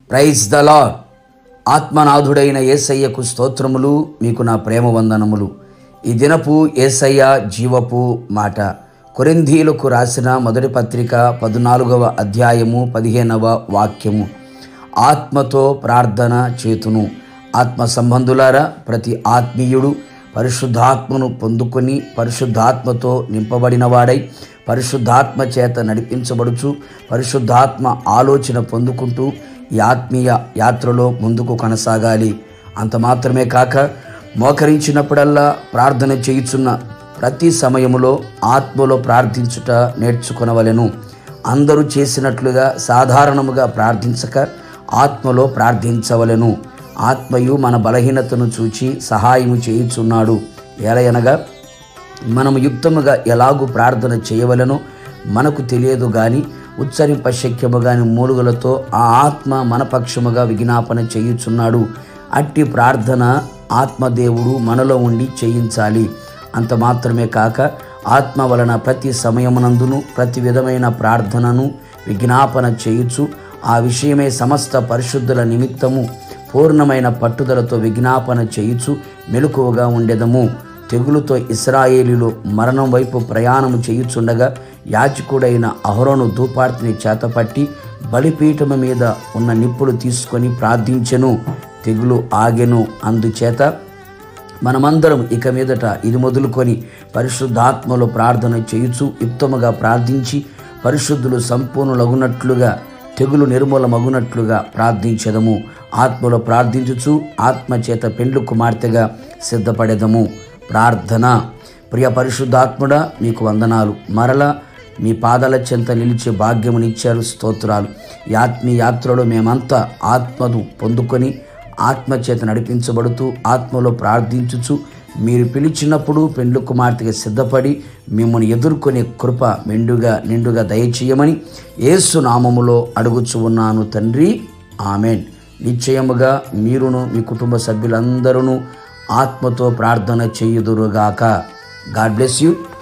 praise the lord ఆత్మనాథుడైన ఏసయ్యకు స్తోత్రములు మీకు నా ప్రేమ వందనములు ఈ దినపు ఏసయ్య జీవపు మాట కొరింధీలకు రాసిన మొదటి పత్రిక పద్నాలుగవ అధ్యాయము పదిహేనవ వాక్యము ఆత్మతో ప్రార్థన చేతును ఆత్మ సంబంధులారా ప్రతి ఆత్మీయుడు పరిశుద్ధాత్మను పొందుకొని పరిశుద్ధాత్మతో నింపబడినవాడై పరిశుద్ధాత్మ చేత నడిపించబడుచు పరిశుద్ధాత్మ ఆలోచన పొందుకుంటూ ఈ ఆత్మీయ యాత్రలో ముందుకు కొనసాగాలి అంత మాత్రమే కాక మోకరించినప్పుడల్లా ప్రార్థన చేయుచున్న ప్రతి సమయములో ఆత్మలో ప్రార్థించుట నేర్చుకొనవలెను అందరూ చేసినట్లుగా సాధారణముగా ప్రార్థించక ఆత్మలో ప్రార్థించవలెను ఆత్మయు మన బలహీనతను చూచి సహాయము చేయుచున్నాడు ఎలయనగా మనము యుక్తముగా ఎలాగూ ప్రార్థన చేయవలనో మనకు తెలియదు గాని ఉచ్చరింప శక్యము గాని మూలుగులతో ఆ ఆత్మ మన పక్షముగా విజ్ఞాపన చేయుచున్నాడు అట్టి ప్రార్థన ఆత్మదేవుడు మనలో ఉండి చేయించాలి అంత మాత్రమే కాక ఆత్మ వలన ప్రతి సమయమునందును ప్రతి విధమైన ప్రార్థనను విజ్ఞాపన చేయుచు ఆ విషయమే సమస్త పరిశుద్ధుల నిమిత్తము పూర్ణమైన పట్టుదలతో విజ్ఞాపన చేయుచు మెలకువగా ఉండెదము తెగులుతో ఇస్రాయేలీలు మరణం వైపు ప్రయాణము చేయుచుండగా యాజకుడైన అహరోను ధూపార్తిని చేతపట్టి బలిపీఠము మీద ఉన్న నిప్పులు తీసుకొని ప్రార్థించెను తెగులు ఆగెను అందుచేత మనమందరం ఇక మీదట ఇది మొదలుకొని పరిశుద్ధాత్మలో ప్రార్థన చేయుచు యుక్తముగా ప్రార్థించి పరిశుద్ధులు సంపూర్ణులగునట్లుగా తెగులు నిర్మూలమగునట్లుగా ప్రార్థించదము ఆత్మలో ప్రార్థించుచు ఆత్మ చేత పెండ్లు కుమార్తెగా సిద్ధపడేదము ప్రార్థన ప్రియ పరిశుద్ధాత్ముడా మీకు వందనాలు మరల మీ పాదాల చెంత నిలిచే భాగ్యమునిచ్చారు స్తోత్రాలు ఈ ఆత్మీయ యాత్రలో మేమంతా ఆత్మను పొందుకొని ఆత్మ చేత నడిపించబడుతూ ఆత్మలో ప్రార్థించుచు మీరు పిలిచినప్పుడు పెండ్లు కుమార్తెగా సిద్ధపడి మిమ్మల్ని ఎదుర్కొనే కృప మెండుగా నిండుగా దయచేయమని యేసు నామములో అడుగుచు ఉన్నాను తండ్రి ఆమెన్ నిశ్చయముగా మీరును మీ కుటుంబ సభ్యులందరూ ఆత్మతో ప్రార్థన చేయుదురుగాక గాడ్ బ్లెస్ యూ